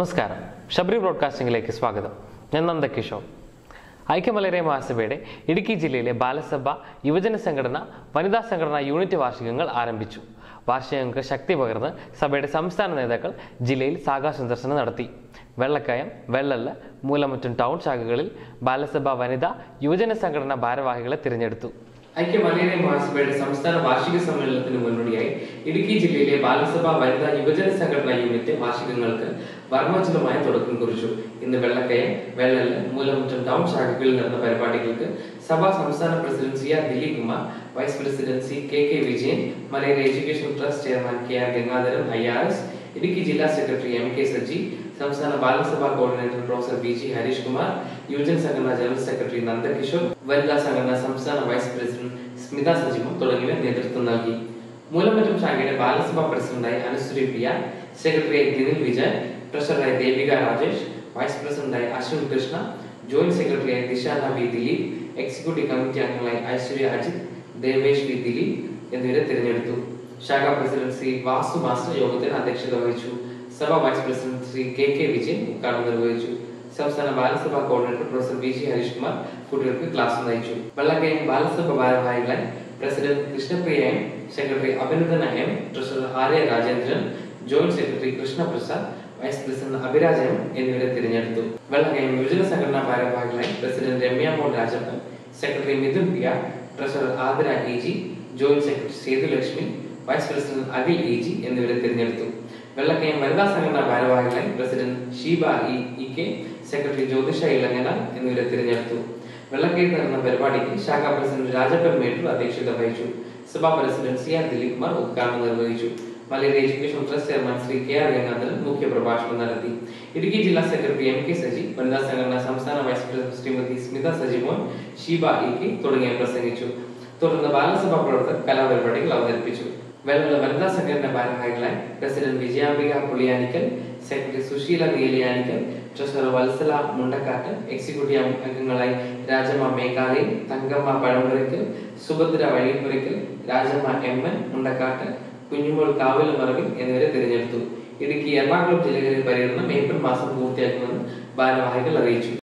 നമസ്കാരം ശബരി ബ്രോഡ്കാസ്റ്റിംഗിലേക്ക് സ്വാഗതം ഞാൻ നന്ദകിഷോർ ഐക്യമലരെ മഹാസഭയുടെ ഇടുക്കി ജില്ലയിലെ ബാലസഭ യുവജന സംഘടന വനിതാ സംഘടന യൂണിറ്റ് വാർഷികങ്ങൾ ആരംഭിച്ചു വാർഷികങ്ങൾക്ക് ശക്തി പകർന്ന് സഭയുടെ സംസ്ഥാന നേതാക്കൾ ജില്ലയിൽ സാഗാ സന്ദർശനം നടത്തി വെള്ളക്കയം വെള്ളല് മൂലമറ്റും ടൗൺ ശാഖകളിൽ ബാലസഭ വനിതാ യുവജന സംഘടന ഭാരവാഹികളെ തിരഞ്ഞെടുത്തു ഐക്യ മലയാളി മഹാസഭയുടെ സംസ്ഥാന വാർഷിക സമ്മേളനത്തിന് മുന്നോടിയായി ഇടുക്കി ജില്ലയിലെ ബാലസഭ വനിതാ യുവജന സംഘടനാ യൂണിറ്റ് വാർഷികങ്ങൾക്ക് വർമ്മോചിതമായ തുടക്കം കുറിച്ചു ഇന്ന് വെള്ളക്കയം വെള്ളല് മൂലമുറ്റം ടൗൺ ശാഖകളിൽ നടന്ന പരിപാടികൾക്ക് സഭാ സംസ്ഥാന president C R Dileep Kumar vice president C K K Vijayan Malayala education trust chairman K R Gangadharan I R S Idukki ജില്ലാ സെക്രട്ടറി എം കെ സജി സംസ്ഥാന ബാലസഭാ coordinator professor V G Harish Kumar യുവജന സംഘടന ജനറൽ സെക്രട്ടറി നന്ദകിഷോർ വനിതാ സംഘടന സംസ്ഥാന വൈസ് പ്രസിഡന്റ് സ്മിത സജിമ തുടങ്ങിയവർ നേതൃത്വം നൽകി മൂലമറ്റം ശാഖയുടെ ബാലസഭാ പ്രസിഡന്റായി അനുശ്രീ പി ആർ സെക്രട്ടറിയായി ദിനിൽ വിജയ് ട്രഷററായി ദേവിക രാജേഷ് വൈസ് പ്രസിഡന്റായി അശ്വിൻ കൃഷ്ണ ജോയിന്റ് സെക്രട്ടറിയായി Dishana V Dileep executive committee അംഗങ്ങളായി ഐശ്വര്യ അജിത് ദേവേഷ് വി ദിലീപ് എന്നിവരെ തിരഞ്ഞെടുത്തു ശാഖാ പ്രസിഡന്റ് ശ്രീ വാസു മാസ്റ്റർ യോഗത്തിന് അധ്യക്ഷത വഹിച്ചു സഭാ vice president Shri K K Vijayan ഉദ്ഘാടനം നിർവഹിച്ചു സംസ്ഥാന ബാലസഭാ coordinator professor V G Harish Kumar കുട്ടികൾക്ക് ക്ലാസ് നയിച്ചു വെള്ളക്കയം ബാലസഭ ഭാരവാഹികളായി president Krishnapriya M secretary Abhinandana M treasurer Arya Rajendran joint secretary Krishnaprasad vice president Abhiraja M എന്നിവരെ തിരഞ്ഞെടുത്തു വെള്ളക്കയം യുവജന സംഘടനാ ഭാരവാഹികളായി president Ramya Mohan Rajappan secretary Mithun P R treasurer Athira E G joint secretary Sethulakshmi vice president Akhil E G എന്നിവരെ തിരഞ്ഞെടുത്തു വെള്ളക്കയം വനിതാ സംഘടനാ ഭാരവാഹികളായി president Sheeba E E K secretary Jyothisha Ilangana എന്നിവരെ തിരഞ്ഞെടുത്തു വെള്ളക്കയത്ത് നടന്ന പരിപാടിക്ക് ശാഖാ പ്രസിഡന്റ് രാജപ്പൻ മേട്ടൂർ അധ്യക്ഷത വഹിച്ചു സഭാ president C R Dileep Kumar ഉദ്ഘാടനം നിർവഹിച്ചു Malayali education trust chairman Shri K R Gangadharan മുഖ്യ പ്രഭാഷണം നടത്തി ഇടുക്കി ജില്ലാ സെക്രട്ടറി എം കെ സജി വനിതാ സംഘടന സംസ്ഥാന vice president Shrimathi Smitha Sajimon Sheeba E K തുടങ്ങിയവർ പ്രസംഗിച്ചു തുടർന്ന് ബാലസഭാ പ്രവർത്തകർ കലാപരിപാടികൾ അവതരിപ്പിച്ചു വെള്ള വനിതാ സംഘടന ഭാരവാഹികളായി president Vijayambika Puliyanikkal secretary Susheela Neeliyanikkal treasurer Vatsala Mundakkattu executive അംഗങ്ങളായി രാജമ്മ മേഘാലി തങ്കമ്മ പഴമ്പുരയ്ക്കൽ സുഭദ്ര വഴിപ്പുരയ്ക്കൽ രാജമ്മ എം എൻ മുണ്ടക്കാട്ട് കുഞ്ഞുമോൾ കാവലുമറവിൽ എന്നിവരെ തിരഞ്ഞെടുത്തു ഇടുക്കി എറണാകുളം ജില്ലകളിൽ പര്യടനം ഏപ്രിൽ മാസം പൂർത്തിയാക്കുമെന്ന് ഭാരവാഹികൾ അറിയിച്ചു